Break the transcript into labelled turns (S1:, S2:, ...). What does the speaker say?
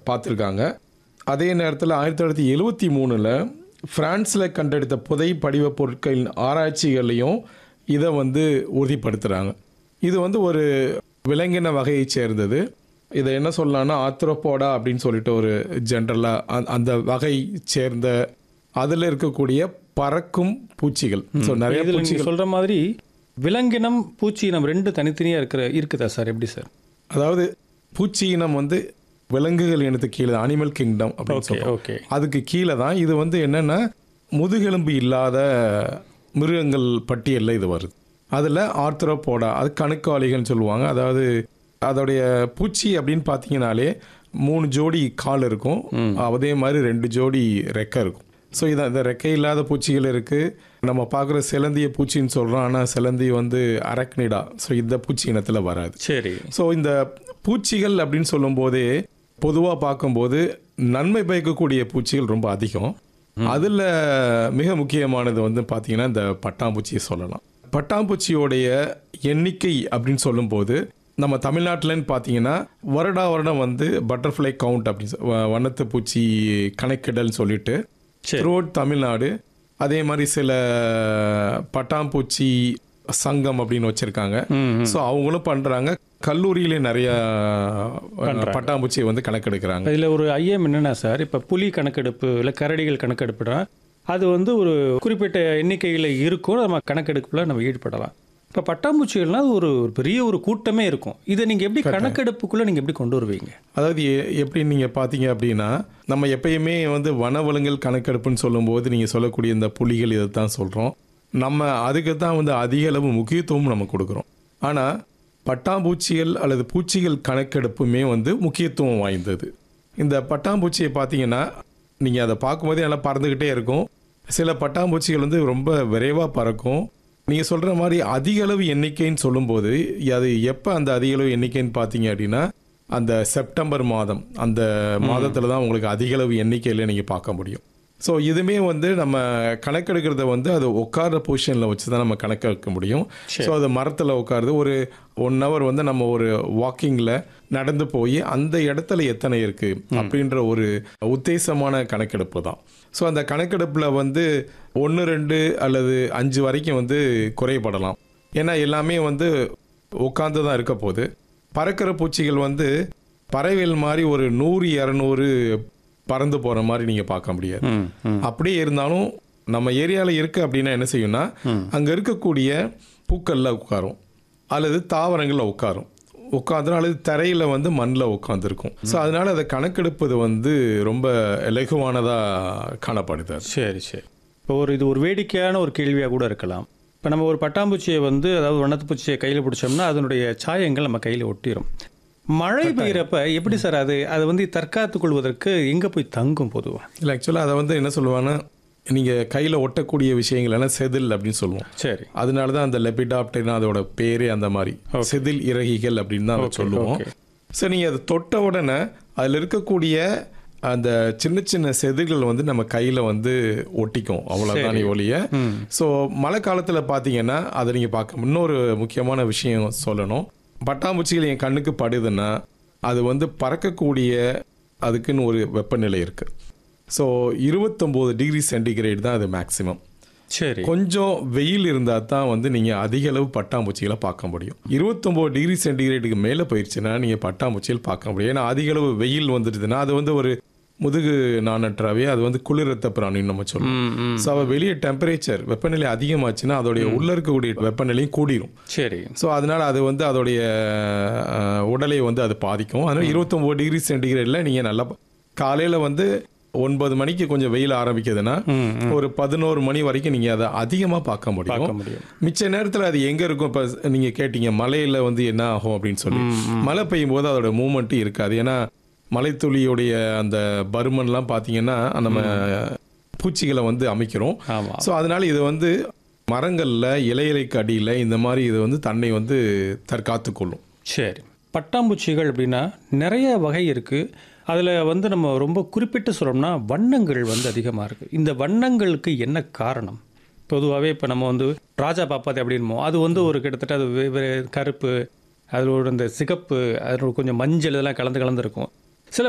S1: பார்த்துருக்காங்க அதே நேரத்தில் ஆயிரத்தி தொள்ளாயிரத்தி எழுவத்தி மூணில் ஃப்ரான்ஸில் கண்டெடுத்த புதை படிவ பொருட்களின் ஆராய்ச்சிகளையும் இதை வந்து உறுதிப்படுத்துகிறாங்க இது வந்து ஒரு விலங்கின வகையை சேர்ந்தது இதை என்ன சொல்லலாம்னா ஆத்ரோபோடா அப்படின்னு சொல்லிட்டு ஒரு ஜென்ரலாக அந்த வகை சேர்ந்த அதில் இருக்கக்கூடிய பறக்கும் பூச்சிகள் ஸோ நிறைய
S2: இதில்
S1: பூச்சிகள்
S2: நீங்கள் சொல்கிற மாதிரி விலங்கினம் பூச்சி இனம் ரெண்டு தனித்தனியாக இருக்கிற இருக்குதா சார் எப்படி சார்
S1: அதாவது பூச்சி இனம் வந்து விலங்குகள் இனத்துக்கு கீழே அனிமல் கிங்டம் அப்படின்னு
S2: ஓகே
S1: சொல்றோம்
S2: ஓகே
S1: அதுக்கு கீழே தான் இது வந்து என்னென்னா முதுகெலும்பு இல்லாத மிருகங்கள் பட்டியலில் இது வருது அதில் ஆர்த்ரோபோடா அது கணுக்காளிகள்னு சொல்லுவாங்க அதாவது அதோடைய பூச்சி அப்படின்னு பார்த்தீங்கனாலே மூணு ஜோடி கால் இருக்கும் அதே மாதிரி ரெண்டு ஜோடி ரெக்கை இருக்கும் ஸோ இதான் இந்த ரெக்கை இல்லாத பூச்சிகள் இருக்குது நம்ம பார்க்குற சிலந்திய பூச்சின்னு சொல்கிறோம் ஆனால் சிலந்தி வந்து அரக்னிடா ஸோ இந்த பூச்சி இனத்தில் வராது
S2: சரி
S1: ஸோ இந்த பூச்சிகள் அப்படின்னு சொல்லும்போதே பொதுவாக பார்க்கும்போது நன்மை பயக்கக்கூடிய பூச்சிகள் ரொம்ப அதிகம் அதில் மிக முக்கியமானது வந்து பார்த்தீங்கன்னா இந்த பட்டாம்பூச்சியை சொல்லலாம் பட்டாம்பூச்சியோடைய எண்ணிக்கை அப்படின்னு சொல்லும்போது நம்ம தமிழ்நாட்டிலன்னு பார்த்தீங்கன்னா வருடா வருடம் வந்து பட்டர்ஃப்ளை கவுண்ட் அப்படின்னு சொ- வ- வண்ணத்து பூச்சி கணக்கிடல்னு சொல்லிட்டு
S2: சரி
S1: த்ரூஅவுட் தமிழ்நாடு அதே மாதிரி சில பட்டாம்பூச்சி சங்கம் அப்படின்னு வச்சுருக்காங்க
S2: ம்
S1: ஸோ அவங்களும் பண்ணுறாங்க கல்லூரியிலே நிறைய பட்டாம்பூச்சியை வந்து கணக்கெடுக்கிறாங்க
S2: இதில் ஒரு ஐயம் என்னென்னா சார் இப்போ புலி கணக்கெடுப்பு இல்லை கரடிகள் கணக்கெடுப்புனா அது வந்து ஒரு குறிப்பிட்ட எண்ணிக்கையில் இருக்கும் நம்ம கணக்கெடுப்பில் நம்ம ஈடுபடலாம் இப்போ பட்டாம்பூச்சிகள்னா அது ஒரு ஒரு பெரிய ஒரு கூட்டமே இருக்கும் இதை நீங்கள் எப்படி கணக்கெடுப்புக்குள்ளே நீங்கள் எப்படி கொண்டு வருவீங்க
S1: அதாவது எ- எப்படி நீங்கள் பார்த்தீங்க அப்படின்னா நம்ம எப்பயுமே வந்து வனவளங்கள் கணக்கெடுப்புன்னு சொல்லும்போது நீங்கள் சொல்லக்கூடிய இந்த புலிகள் இதை தான் சொல்கிறோம் நம்ம அதுக்கு தான் வந்து அதிக அளவு முக்கியத்துவம் நம்ம கொடுக்குறோம் ஆனால் பட்டாம்பூச்சிகள் அல்லது பூச்சிகள் கணக்கெடுப்புமே வந்து முக்கியத்துவம் வாய்ந்தது இந்த பட்டாம்பூச்சியை பார்த்தீங்கன்னா நீங்கள் அதை பார்க்கும்போதே நல்லா பறந்துக்கிட்டே இருக்கும் சில பட்டாம்பூச்சிகள் வந்து ரொம்ப விரைவாக பறக்கும் நீங்கள் சொல்கிற மாதிரி அதிக அளவு எண்ணிக்கைன்னு சொல்லும்போது அது எப்போ அந்த அதிக அளவு எண்ணிக்கைன்னு பார்த்தீங்க அப்படின்னா அந்த செப்டம்பர் மாதம் அந்த மாதத்தில் தான் உங்களுக்கு அதிக அளவு எண்ணிக்கையில் நீங்கள் பார்க்க முடியும் ஸோ இதுவுமே வந்து நம்ம கணக்கெடுக்கிறத வந்து அது உட்கார்ற பொசிஷனில் வச்சு தான் நம்ம கணக்கெடுக்க முடியும் ஸோ அது மரத்தில் உட்காருது ஒரு ஒன் ஹவர் வந்து நம்ம ஒரு வாக்கிங்கில் நடந்து போய் அந்த இடத்துல எத்தனை இருக்குது அப்படின்ற ஒரு உத்தேசமான கணக்கெடுப்பு தான் ஸோ அந்த கணக்கெடுப்பில் வந்து ஒன்று ரெண்டு அல்லது அஞ்சு வரைக்கும் வந்து குறைபடலாம் ஏன்னா எல்லாமே வந்து உட்காந்து தான் இருக்க போகுது பறக்கிற பூச்சிகள் வந்து பறவைகள் மாதிரி ஒரு நூறு இரநூறு பறந்து போகிற மாதிரி நீங்கள் பார்க்க முடியாது
S2: ம் ம்
S1: அப்படியே இருந்தாலும் நம்ம ஏரியாவில் இருக்கு அப்படின்னா என்ன செய்யும்னா அங்கே இருக்கக்கூடிய பூக்களில் உட்காரும் அல்லது தாவரங்களில் உட்காரும் உட்காந்துரும் அல்லது தரையில் வந்து மண்ணில் உட்காந்துருக்கும் ஸோ அதனால அதை கணக்கெடுப்பது வந்து ரொம்ப இலகுவானதாக காணப்படுது அது.
S2: சரி சரி இப்போ ஒரு இது ஒரு வேடிக்கையான ஒரு கேள்வியாக கூட இருக்கலாம் இப்போ நம்ம ஒரு பட்டாம்பூச்சியை வந்து அதாவது வண்ணத்து பூச்சியை கையில் பிடிச்சோம்னா அதனுடைய சாயங்கள் நம்ம கையில் ஒட்டிரும் மழை பெய்யறப்ப எப்படி சார் அது அது வந்து தற்காத்துக் கொள்வதற்கு எங்கே போய் தங்கும் பொதுவாக
S1: இல்லை ஆக்சுவலாக அதை வந்து என்ன சொல்லுவாங்கன்னா நீங்கள் கையில் ஒட்டக்கூடிய விஷயங்கள் எல்லாம் செதில் அப்படின்னு சொல்லுவோம்
S2: சரி
S1: அதனால தான் அந்த லெபிடாப்டர்னா அதோட பேரே அந்த மாதிரி செதில் இறகிகள் அப்படின்னு தான் அதை சொல்லுவோம்
S2: okay.
S1: ஸோ நீங்கள் அதை தொட்ட உடனே அதில் இருக்கக்கூடிய அந்த சின்ன சின்ன செதில்கள் வந்து நம்ம கையில் வந்து ஒட்டிக்கும் அவ்வளோதான் நீ ஒழிய ஸோ மழை காலத்தில் பார்த்தீங்கன்னா அதை நீங்கள் பார்க்க இன்னொரு முக்கியமான விஷயம் சொல்லணும் பட்டாம்பூச்சிகள் என் கண்ணுக்கு படுதுன்னா அது வந்து பறக்கக்கூடிய அதுக்குன்னு ஒரு வெப்பநிலை இருக்குது ஸோ இருபத்தொம்போது டிகிரி சென்டிகிரேட் தான் அது மேக்ஸிமம்
S2: சரி
S1: கொஞ்சம் வெயில் இருந்தால் தான் வந்து நீங்கள் அதிக அளவு பட்டாம்பூச்சிகளை பார்க்க முடியும் இருபத்தொம்போது டிகிரி சென்டிகிரேடுக்கு மேலே போயிடுச்சுன்னா நீங்கள் பட்டாம்பூச்சிகள் பார்க்க முடியும் ஏன்னா அதிக அளவு வெயில் வந்துடுதுன்னா அது வந்து ஒரு முதுகு நானற்றாவே அது வந்து குளிரத்த பிராணின்னு நம்ம சொல்லுவோம்
S2: ம் ம்
S1: ஸோ அவள் வெளியே டெம்பரேச்சர் வெப்பநிலை அதிகமாச்சுன்னா அதோடைய உள்ள இருக்கக்கூடிய வெப்பநிலையும் கூடிரும்
S2: சரி
S1: ஸோ அதனால் அது வந்து அதோடைய அஹ், உடலை வந்து அது பாதிக்கும் அதனால் இருபத்தொம்போது டிகிரி சென்டிகிரேடில் நீங்கள் நல்லா காலையில் வந்து ஒன்பது மணிக்கு கொஞ்சம் வெயில் ஆரம்பிக்குதுன்னா
S2: ம்
S1: ஒரு பதினோரு மணி வரைக்கும் நீங்கள் அதை அதிகமாக பார்க்க முடியும்
S2: பார்க்க முடியும்
S1: மிச்ச நேரத்தில் அது எங்கே இருக்கும் இப்போ நீங்கள் கேட்டீங்க மலையில் வந்து என்ன ஆகும் அப்படின்னு சொல்லி மழை பெய்யும் போது அதோட மூமெண்ட்டும் இருக்காது ஏன்னா மலைத்துளியுடைய அந்த பருமன்லாம் பார்த்தீங்கன்னா நம்ம பூச்சிகளை வந்து அமைக்கிறோம்
S2: ஆமாம்
S1: ஸோ அதனால இது வந்து மரங்களில் இலையிலைக்கு அடியில் இந்த மாதிரி இது வந்து தன்னை வந்து தற்காத்து கொள்ளும்
S2: சரி பட்டாம்பூச்சிகள் அப்படின்னா நிறைய வகை இருக்குது அதில் வந்து நம்ம ரொம்ப குறிப்பிட்டு சொல்லணும்னா வண்ணங்கள் வந்து அதிகமாக இருக்குது இந்த வண்ணங்களுக்கு என்ன காரணம் பொதுவாகவே இப்போ நம்ம வந்து ராஜா பாப்பாத்தி அப்படின்மோ அது வந்து ஒரு கிட்டத்தட்ட அது வே- வே- கருப்பு அதில் ஒரு இந்த சிகப்பு அதில் கொஞ்சம் மஞ்சள் இதெல்லாம் கலந்து கலந்து இருக்கும்